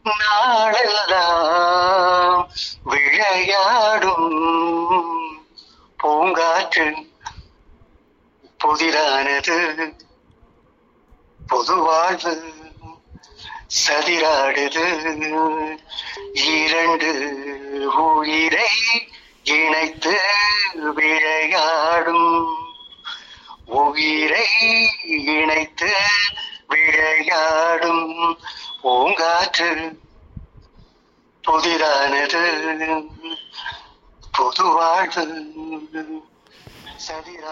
நாளெல்லாம் விளையாடும் பூங்காற்று புதிரானது பொது வாழ்வு சதிராடுது இரண்டு உயிரை இணைத்து விளையாடும் உயிரை இணைத்து விளையாடும் பூங்காற்று புதிரானது புது வாழ்வு சதிரா